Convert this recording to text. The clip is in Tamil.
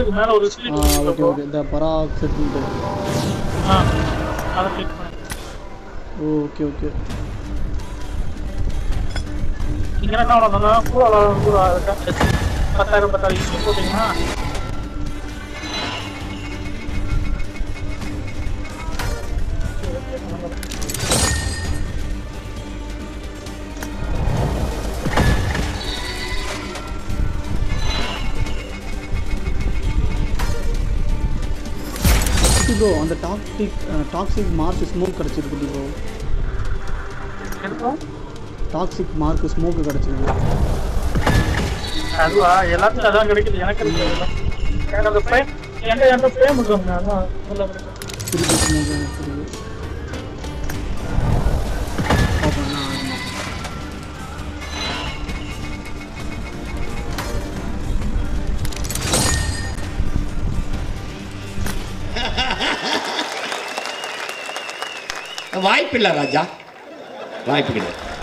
அதுக்கு மேல ஒரு ஆ ஸ்பீட் ஓகே ஓகே இந்த பராக் செட்டில்டு ஆ அதை கிளிக் பண்ணு ஓகே ஓகே நீங்க என்ன பண்ணணும்னா கூட கூட பத்தாயிரம் பத்தாயிரம் இஷ்யூ போட்டீங்கன்னா ப்ரோ அந்த டாக்ஸிக் டாக்ஸிக் மார்க் ஸ்மோக் கிடச்சிருக்கு ப்ரோ எடுப்போம் டாக்ஸிக் மார்க் ஸ்மோக் கிடச்சிருக்கு அதுவா எல்லாத்துக்கும் அதான் கிடைக்குது எனக்கு இருக்கு அதெல்லாம். எனக்கு அந்த ஃப்ரேம் என்கிட்ட என்கிட்ட ஃப்ரேம் இருக்குங்க அதான் நல்லா கிடைக்கும் திருப்பி ஸ்மோக் திருப்பி பார்ப்போம் என்ன ஆகுமா. வாய்ப்பில்லை ராஜா வாய்ப்பு கிடையாது